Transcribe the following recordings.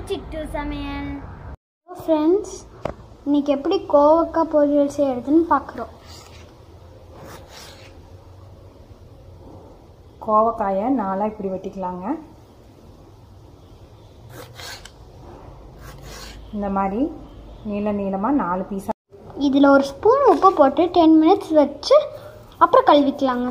சிட்டு சமையல் ஃப்ரெண்ட்ஸ் இன்னைக்கு எப்படி கோவக்காய் பொரியல் செய்யறதுன்னு பார்க்குறோம் கோவக்காயை நாலாக இப்படி வெட்டிக்கலாங்க இந்த மாதிரி நீள நீளமாக நாலு பீஸாக இதில் ஒரு ஸ்பூன் உப்பு போட்டு டென் மினிட்ஸ் வச்சு அப்புறம் கழுவிக்கலாங்க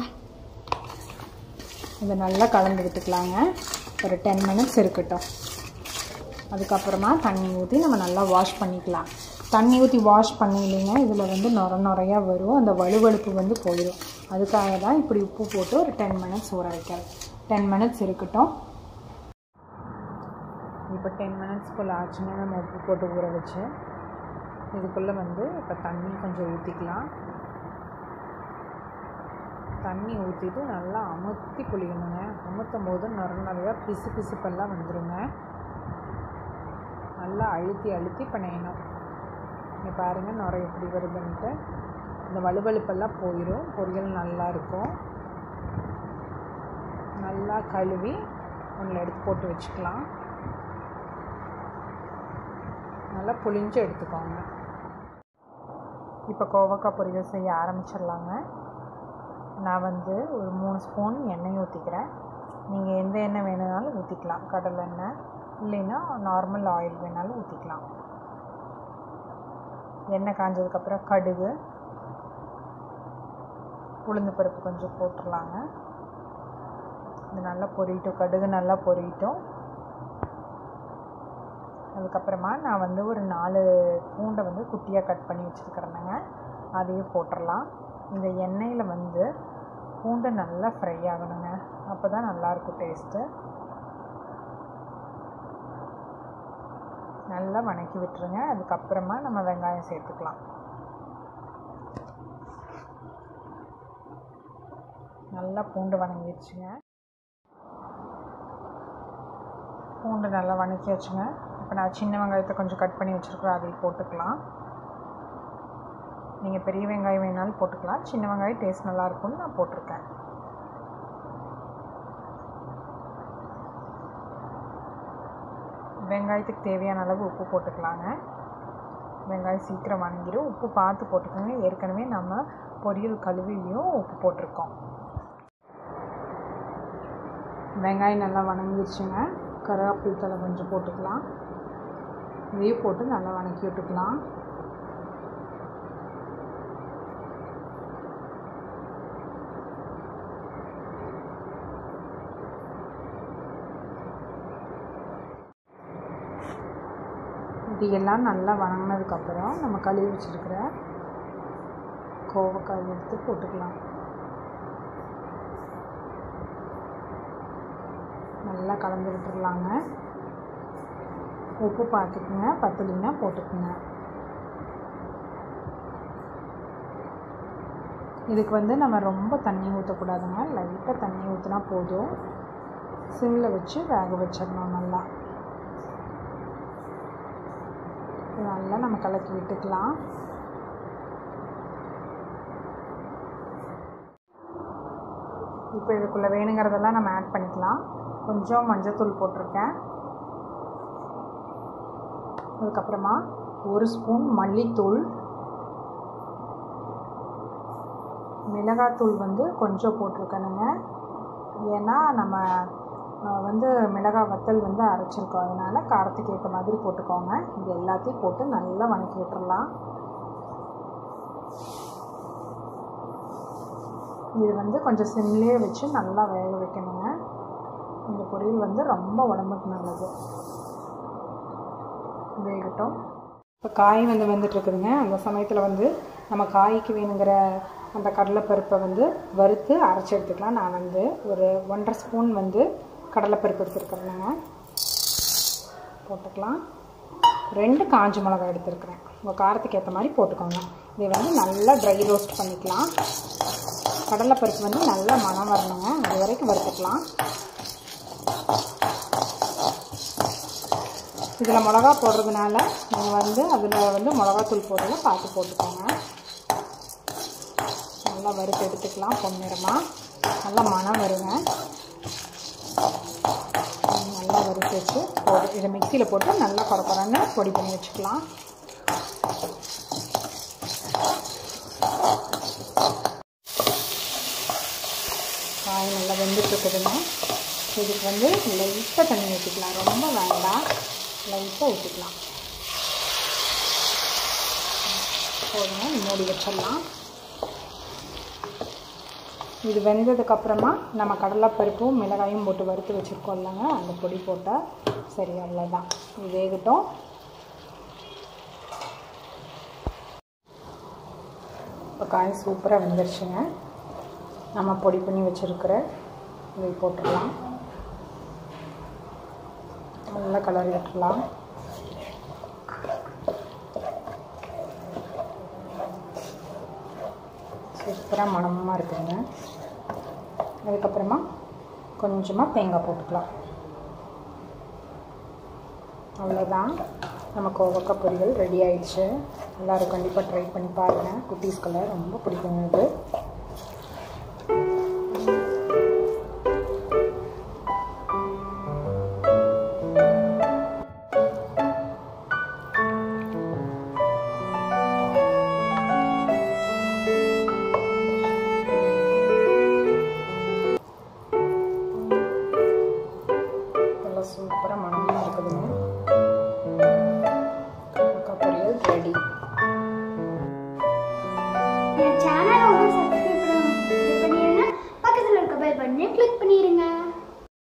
இதை நல்லா கலந்து விட்டுக்கலாங்க ஒரு டென் மினிட்ஸ் இருக்கட்டும் அதுக்கப்புறமா தண்ணி ஊற்றி நம்ம நல்லா வாஷ் பண்ணிக்கலாம் தண்ணி ஊற்றி வாஷ் பண்ணிங்களீங்க இதில் வந்து நொர நொறையா வரும் அந்த வலுவழுப்பு வந்து போயிடும் அதுக்காக தான் இப்படி உப்பு போட்டு ஒரு டென் மினிட்ஸ் ஊற வைக்கிறது டென் மினிட்ஸ் இருக்கட்டும் இப்போ டென் மினிட்ஸ் போல் ஆச்சுன்னா நம்ம உப்பு போட்டு ஊற வச்சு இதுக்குள்ளே வந்து இப்போ தண்ணி கொஞ்சம் ஊற்றிக்கலாம் தண்ணி ஊற்றிட்டு நல்லா அமுத்தி புளியணுங்க அமுத்தும் போது நொர நிறையா பிசு பிசுப்பெல்லாம் வந்துடுங்க நல்லா அழுத்தி அழுத்தி பிணையணும் இங்கே பாருங்கள் நுரை எப்படி வருதுன்ட்டு இந்த வலுவழுப்பெல்லாம் போயிடும் பொரியல் நல்லா இருக்கும் நல்லா கழுவி ஒன்றில் எடுத்து போட்டு வச்சுக்கலாம் நல்லா புளிஞ்சு எடுத்துக்கோங்க இப்போ கோவக்காய் பொரியல் செய்ய ஆரம்பிச்சிடலாங்க நான் வந்து ஒரு மூணு ஸ்பூன் எண்ணெய் ஊற்றிக்கிறேன் நீங்கள் எந்த எண்ணெய் வேணுனாலும் ஊற்றிக்கலாம் கடலை எண்ணெய் இல்லைன்னா நார்மல் ஆயில் வேணாலும் ஊற்றிக்கலாம் எண்ணெய் காஞ்சதுக்கப்புறம் கடுகு உளுந்து பருப்பு கொஞ்சம் போட்டுடலாங்க இது நல்லா பொரியட்டும் கடுகு நல்லா பொரியட்டும் அதுக்கப்புறமா நான் வந்து ஒரு நாலு பூண்டை வந்து குட்டியாக கட் பண்ணி வச்சுருக்கிறேனுங்க அதையும் போட்டுடலாம் இந்த எண்ணெயில் வந்து பூண்டு நல்லா ஃப்ரை ஆகணுங்க அப்போ தான் நல்லாயிருக்கும் டேஸ்ட்டு நல்லா வணக்கி விட்டுருங்க அதுக்கப்புறமா நம்ம வெங்காயம் சேர்த்துக்கலாம் நல்லா பூண்டு வணங்கிடுச்சுங்க பூண்டு நல்லா வணக்கி வச்சுங்க இப்போ நான் சின்ன வெங்காயத்தை கொஞ்சம் கட் பண்ணி வச்சுருக்குறேன் அதையும் போட்டுக்கலாம் நீங்கள் பெரிய வெங்காயம் வேணாலும் போட்டுக்கலாம் சின்ன வெங்காயம் டேஸ்ட் நல்லாயிருக்கும்னு நான் போட்டிருக்கேன் வெங்காயத்துக்கு தேவையான அளவு உப்பு போட்டுக்கலாங்க வெங்காயம் சீக்கிரம் வணங்கிடும் உப்பு பார்த்து போட்டுக்கோங்க ஏற்கனவே நம்ம பொரியல் கழுவிலையும் உப்பு போட்டிருக்கோம் வெங்காயம் நல்லா வணங்கிடுச்சுங்க கருவேப்பில் தலை கொஞ்சம் போட்டுக்கலாம் இதையும் போட்டு நல்லா வணக்கி விட்டுக்கலாம் இது எல்லாம் நல்லா வணங்கினதுக்கப்புறம் நம்ம கழுவி வச்சுருக்கிற கோவக்காய் எடுத்து போட்டுக்கலாம் நல்லா கலந்து விட்டுடலாங்க உப்பு பார்த்துக்குங்க பத்தலைன்னா போட்டுக்குங்க இதுக்கு வந்து நம்ம ரொம்ப தண்ணி ஊற்றக்கூடாதுங்க லைட்டாக தண்ணி ஊற்றினா போதும் சிம்மில் வச்சு வேக வச்சிடணும் நல்லா நல்லா நம்ம கலக்கி விட்டுக்கலாம் இப்போ இதுக்குள்ளே வேணுங்கிறதெல்லாம் நம்ம ஆட் பண்ணிக்கலாம் கொஞ்சம் மஞ்சத்தூள் போட்டிருக்கேன் அதுக்கப்புறமா ஒரு ஸ்பூன் மல்லித்தூள் மிளகாத்தூள் வந்து கொஞ்சம் போட்டிருக்கணுங்க ஏன்னா நம்ம வந்து மிளகாய் வத்தல் வந்து அரைச்சிருக்கோம் அதனால் காரத்துக்கு ஏற்ற மாதிரி போட்டுக்கோங்க இது எல்லாத்தையும் போட்டு நல்லா வணக்கி விட்டுறலாம் இது வந்து கொஞ்சம் சிம்லேயே வச்சு நல்லா வேக வைக்கணுங்க இந்த பொரியல் வந்து ரொம்ப உடம்புக்கு நல்லது வேகட்டும் இப்போ காய் வந்து வெந்துட்டுருக்குதுங்க அந்த சமயத்தில் வந்து நம்ம காய்க்கு வேணுங்கிற அந்த கடலைப்பருப்பை வந்து வறுத்து அரைச்சி எடுத்துக்கலாம் நான் வந்து ஒரு ஒன்றரை ஸ்பூன் வந்து கடலைப்பருப்பு எடுத்துருக்குறேங்க போட்டுக்கலாம் ரெண்டு காஞ்ச மிளகாய் எடுத்துருக்குறேன் உங்கள் காரத்துக்கு ஏற்ற மாதிரி போட்டுக்கோங்க இதை வந்து நல்லா ட்ரை ரோஸ்ட் பண்ணிக்கலாம் கடலைப்பருப்பு வந்து நல்லா மனம் வரணுங்க அது வரைக்கும் வறுத்துக்கலாம் இதில் மிளகா போடுறதுனால நீங்கள் வந்து அதில் வந்து மிளகாத்தூள் போடுறத பார்த்து போட்டுக்கோங்க நல்லா வறுத்து எடுத்துக்கலாம் பொன்னிறமாக நல்லா மனம் வருங்க நல்லா கொதிச்சு வச்சு போடு இதை மிக்சியில் போட்டு நல்லா குறை குறைன்னு பொடி பண்ணி வச்சுக்கலாம் காய் நல்லா வெந்துட்டு இருக்குதுங்க இதுக்கு வந்து லைட்டாக தண்ணி ஊற்றிக்கலாம் ரொம்ப வேண்டாம் லைட்டாக ஊற்றிக்கலாம் போதுங்க மூடி வச்சிடலாம் இது வெந்ததுக்கப்புறமா நம்ம கடலைப்பருப்பும் மிளகாயும் போட்டு வறுத்து வச்சுருக்கோம் இல்லைங்க அந்த பொடி போட்டால் சரி அவ்வளோதான் இது வேகட்டும் இப்போ காய் சூப்பராக வெந்துருச்சுங்க நம்ம பொடி பண்ணி வச்சுருக்கிற இதை போட்டுடலாம் நல்லா கலரி விட்டுடலாம் சூப்பராக மணமாக இருக்குங்க அதுக்கப்புறமா கொஞ்சமாக தேங்காய் போட்டுக்கலாம் அவ்வளோதான் நம்ம கோவக்காய் பொரியல் ரெடி ஆயிடுச்சு எல்லோரும் கண்டிப்பாக ட்ரை பண்ணி பாருங்கள் குட்டீஸ்க்கெல்லாம் ரொம்ப பிடிக்குங்க இது